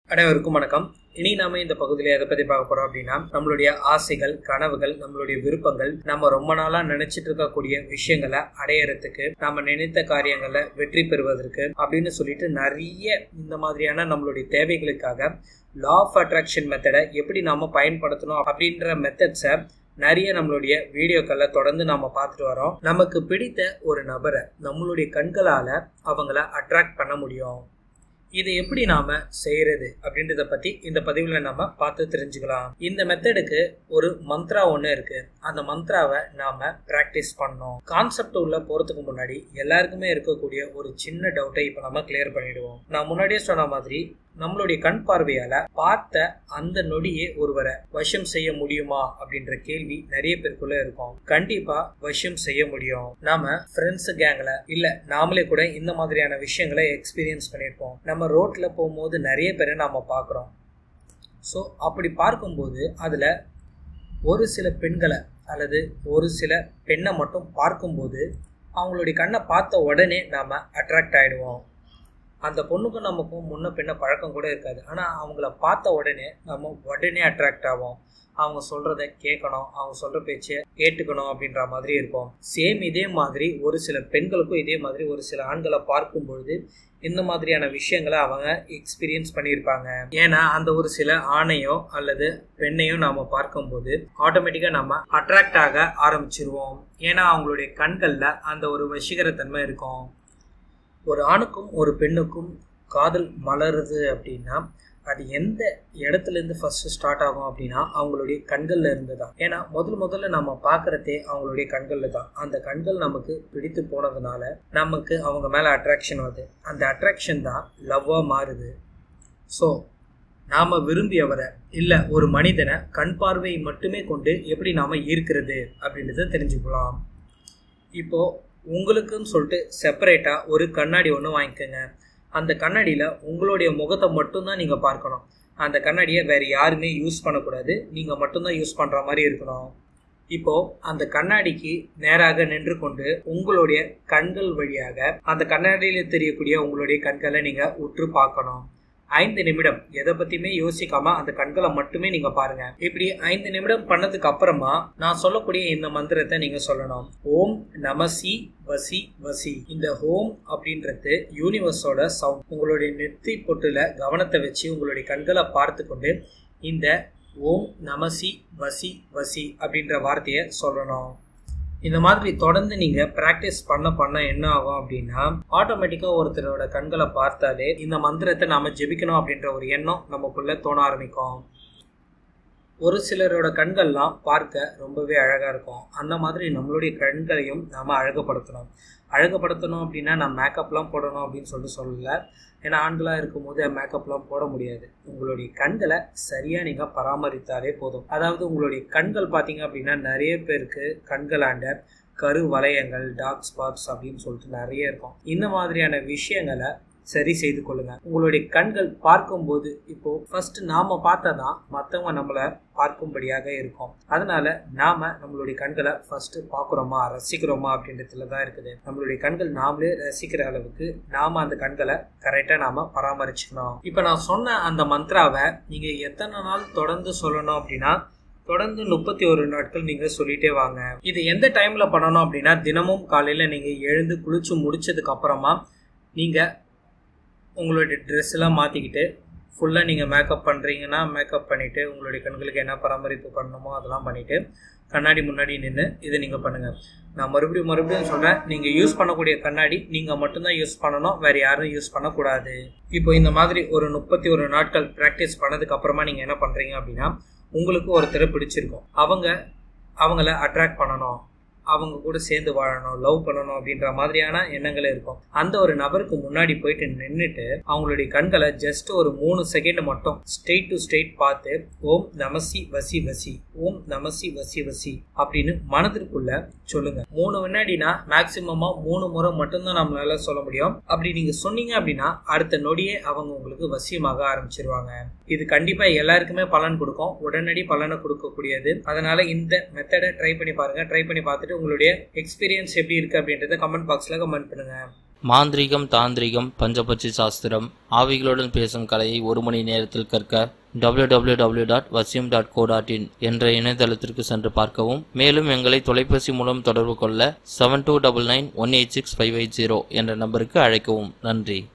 அனைவருக்கும் வணக்கம் இனி நாம இந்த பகுதியில எதை பத்தி பார்க்க போறோம் அப்படின்னா நம்மளுடைய ஆசைகள் கனவுகள் நம்மளுடைய விருப்பங்கள் நம்ம ரொம்ப நாளா நினைச்சிட்டு இருக்கக்கூடிய விஷயங்களை அடையறதுக்கு நம்ம நினைத்த காரியங்களை வெற்றி பெறுவதற்கு அப்படின்னு சொல்லிட்டு நிறைய இந்த மாதிரியான நம்மளுடைய தேவைகளுக்காக லா ஆஃப் அட்ராக்ஷன் மெத்தடை எப்படி நாம பயன்படுத்தணும் அப்படின்ற மெத்தட்ஸை நிறைய நம்மளுடைய வீடியோக்களை தொடர்ந்து நாம பார்த்துட்டு வரோம் நமக்கு பிடித்த ஒரு நபரை நம்மளுடைய கண்களால அவங்கள அட்ராக்ட் பண்ண முடியும் இதை எப்படி நாம செய்யறது அப்படின்றத பத்தி இந்த பதிவுல நாம பார்த்து தெரிஞ்சுக்கலாம் இந்த மெத்தடுக்கு ஒரு மந்த்ரா ஒண்ணு இருக்கு அந்த மந்த்ராவை நாம பிராக்டிஸ் பண்ணோம் கான்செப்ட் உள்ள போறதுக்கு முன்னாடி எல்லாருக்குமே இருக்கக்கூடிய ஒரு சின்ன டவுட்டை இப்ப நம்ம கிளியர் பண்ணிடுவோம் நான் முன்னாடியே சொன்ன மாதிரி நம்மளுடைய கண் பார்வையால பார்த்த அந்த நொடியே ஒருவரை வசம் செய்ய முடியுமா அப்படின்ற கேள்வி நிறைய பேருக்குள்ள இருக்கும் கண்டிப்பா வசம் செய்ய முடியும் நாம ஃப்ரெண்ட்ஸ் கேங்ல இல்ல நாமளே கூட இந்த மாதிரியான விஷயங்களை எக்ஸ்பீரியன்ஸ் பண்ணியிருப்போம் நம்ம ரோட்ல போகும்போது நிறைய பேரை நாம பார்க்குறோம் ஸோ அப்படி பார்க்கும்போது அதுல ஒரு சில பெண்களை அல்லது ஒரு சில பெண்ணை மட்டும் பார்க்கும்போது அவங்களுடைய கண்ணை பார்த்த உடனே நாம அட்ராக்ட் ஆயிடுவோம் அந்த பொண்ணுக்கும் நமக்கும் முன்ன பின்ன பழக்கம் கூட இருக்காது ஆனால் அவங்கள பார்த்த உடனே நம்ம உடனே அட்ராக்ட் ஆகும் அவங்க சொல்கிறத கேட்கணும் அவங்க சொல்கிற பேச்சை கேட்டுக்கணும் அப்படின்ற மாதிரி இருக்கும் சேம் இதே மாதிரி ஒரு சில பெண்களுக்கும் இதே மாதிரி ஒரு சில ஆண்களை பார்க்கும் பொழுது இந்த மாதிரியான விஷயங்களை அவங்க எக்ஸ்பீரியன்ஸ் பண்ணியிருப்பாங்க ஏன்னா அந்த ஒரு சில ஆணையோ அல்லது பெண்ணையோ நாம பார்க்கும்போது ஆட்டோமேட்டிக்காக நம்ம அட்ராக்ட் ஆக ஆரம்பிச்சிருவோம் ஏன்னா அவங்களுடைய கண்களில் அந்த ஒரு வசீகரத்தன்மை இருக்கும் ஒரு ஆணுக்கும் ஒரு பெண்ணுக்கும் காதல் மலருது அப்படின்னா அது எந்த இடத்துல இருந்து ஃபர்ஸ்ட் ஸ்டார்ட் ஆகும் அப்படின்னா அவங்களுடைய கண்கள்ல இருந்து தான் ஏன்னா முதல் முதல்ல நம்ம பார்க்கறதே அவங்களுடைய கண்கள்ல தான் அந்த கண்கள் நமக்கு பிடித்து போனதுனால நமக்கு அவங்க மேல அட்ராக்ஷன் வருது அந்த அட்ராக்ஷன் தான் லவ்வா மாறுது ஸோ நாம விரும்பியவரை இல்ல ஒரு மனிதனை கண் பார்வை மட்டுமே கொண்டு எப்படி நாம ஈர்க்கிறது அப்படின்றத தெரிஞ்சுக்கலாம் இப்போ உங்களுக்குன்னு சொல்லிட்டு செப்பரேட்டா ஒரு கண்ணாடி ஒன்று வாங்கிக்கோங்க அந்த கண்ணாடியில் உங்களுடைய முகத்தை மட்டும்தான் நீங்கள் பார்க்கணும் அந்த கண்ணாடியை வேறு யாருமே யூஸ் பண்ணக்கூடாது நீங்கள் மட்டும்தான் யூஸ் பண்ணுற மாதிரி இருக்கணும் இப்போ அந்த கண்ணாடிக்கு நேராக நின்று கொண்டு உங்களுடைய கண்கள் வழியாக அந்த கண்ணாடியில தெரியக்கூடிய உங்களுடைய கண்களை நீங்க உற்று பார்க்கணும் ஐந்து நிமிடம் எதை பத்தியுமே யோசிக்காம அந்த கண்களை மட்டுமே நீங்க பாருங்க இப்படி ஐந்து நிமிடம் பண்ணதுக்கு அப்புறமா நான் சொல்லக்கூடிய இந்த மந்திரத்தை நீங்க சொல்லணும் ஓம் நமசி வசி வசி இந்த ஹோம் அப்படின்றது யூனிவர்ஸோட சவுண்ட் உங்களுடைய நெத்தி பொட்டுல கவனத்தை வச்சு உங்களுடைய கண்களை பார்த்து கொண்டு இந்த ஓம் நமசி வசி வசி அப்படின்ற வார்த்தையை சொல்லணும் இந்த மாதிரி தொடர்ந்து நீங்க பிராக்டிஸ் பண்ண பண்ண என்ன ஆகும் அப்படின்னா ஆட்டோமேட்டிக்கா ஒருத்தரோட கண்களை பார்த்தாலே இந்த மந்திரத்தை நாம ஜெபிக்கணும் அப்படின்ற ஒரு எண்ணம் நமக்குள்ள தோண ஆரம்பிக்கும் ஒரு சிலரோட கண்கள்லாம் பார்க்க ரொம்பவே அழகாக இருக்கும் அந்த மாதிரி நம்மளுடைய கண்களையும் நாம் அழகுபடுத்தணும் அழகுபடுத்தணும் அப்படின்னா நான் மேக்கப்லாம் போடணும் அப்படின்னு சொல்லிட்டு சொல்லலை ஏன்னா ஆண்களாக இருக்கும்போது மேக்கப்லாம் போட முடியாது உங்களுடைய கண்களை சரியாக நீங்கள் பராமரித்தாலே போதும் அதாவது உங்களுடைய கண்கள் பார்த்தீங்க அப்படின்னா நிறைய பேருக்கு கண்களாண்ட கரு வளையங்கள் டார்க் ஸ்பாட்ஸ் அப்படின்னு சொல்லிட்டு நிறைய இருக்கும் இந்த மாதிரியான விஷயங்களை சரி செய்து கொள்ளுங்க உங்களுடைய கண்கள் பார்க்கும்போது இப்போ ஃபர்ஸ்ட் நாம பார்த்ததான் மற்றவங்க நம்மளை பார்க்கும்படியாக இருக்கும் அதனால நாம நம்மளுடைய கண்களை ஃபர்ஸ்ட் பார்க்குறோமா ரசிக்கிறோமா அப்படின்றதுல தான் இருக்குது நம்மளுடைய கண்கள் நாமளே ரசிக்கிற அளவுக்கு நாம அந்த கண்களை கரெக்டா நாம பராமரிச்சுக்கணும் இப்போ நான் சொன்ன அந்த மந்த்ராவை நீங்க எத்தனை நாள் தொடர்ந்து சொல்லணும் அப்படின்னா தொடர்ந்து முப்பத்தி ஒரு நாட்கள் நீங்க சொல்லிட்டே வாங்க இது எந்த டைம்ல பண்ணணும் அப்படின்னா தினமும் காலையில நீங்க எழுந்து குளிச்சு முடிச்சதுக்கு அப்புறமா நீங்க உங்களுடைய ட்ரெஸ் எல்லாம் மாற்றிக்கிட்டு ஃபுல்லாக நீங்கள் மேக்கப் பண்ணுறீங்கன்னா மேக்கப் பண்ணிவிட்டு உங்களுடைய கண்களுக்கு என்ன பராமரிப்பு பண்ணணுமோ அதெல்லாம் பண்ணிவிட்டு கண்ணாடி முன்னாடி நின்று இதை நீங்கள் பண்ணுங்கள் நான் மறுபடியும் மறுபடியும் சொல்கிறேன் நீங்கள் யூஸ் பண்ணக்கூடிய கண்ணாடி நீங்கள் மட்டும்தான் யூஸ் பண்ணணும் வேறு யாரும் யூஸ் பண்ணக்கூடாது இப்போ இந்த மாதிரி ஒரு முப்பத்தி ஒரு நாட்கள் ப்ராக்டிஸ் பண்ணதுக்கு அப்புறமா நீங்கள் என்ன பண்ணுறீங்க அப்படின்னா உங்களுக்கு ஒருத்தரை பிடிச்சிருக்கும் அவங்க அவங்கள அட்ராக்ட் பண்ணணும் அவங்க கூட சேர்ந்து வாழணும் லவ் பண்ணணும் அப்படின்ற மாதிரியான எண்ணங்கள் இருக்கும் அந்த ஒரு நபருக்கு முன்னாடி போயிட்டு நின்றுட்டு அவங்களுடைய கண்களை ஜஸ்ட் ஒரு மூணு செகண்ட் மட்டும் ஸ்ட்ரெயிட் டு ஸ்ட்ரெயிட் பார்த்து ஓம் நமசி வசி வசி ஓம் நமசி வசி வசி அப்படின்னு மனதிற்குள்ள சொல்லுங்க மூணு வினாடினா மேக்சிமமா மூணு முறை மட்டும்தான் நம்மளால சொல்ல முடியும் அப்படி நீங்க சொன்னீங்க அப்படின்னா அடுத்த நொடியே அவங்க உங்களுக்கு வசியமாக ஆரம்பிச்சிருவாங்க இது கண்டிப்பா எல்லாருக்குமே பலன் கொடுக்கும் உடனடி பலனை கொடுக்கக்கூடியது அதனால இந்த மெத்தடை ட்ரை பண்ணி பாருங்க ட்ரை பண்ணி பார்த்துட்டு உங்களுடைய எக்ஸ்பீரியன்ஸ் எப்படி இருக்கு அப்படின்றத கமெண்ட் பாக்ஸ்ல கமெண்ட் பண்ணுங்க மாந்திரீகம் தாந்திரிகம் பஞ்சபட்சி சாஸ்திரம் ஆவிகளுடன் பேசும் கலையை ஒரு மணி நேரத்தில் கற்க www.vasyam.co.in டாட் வசியம் டாட் கோ டாட் இன் என்ற இணையதளத்திற்கு சென்று பார்க்கவும் மேலும் எங்களை தொலைபேசி மூலம் தொடர்பு கொள்ள seven two double nine one eight six five eight zero என்ற நம்பருக்கு அழைக்கவும் நன்றி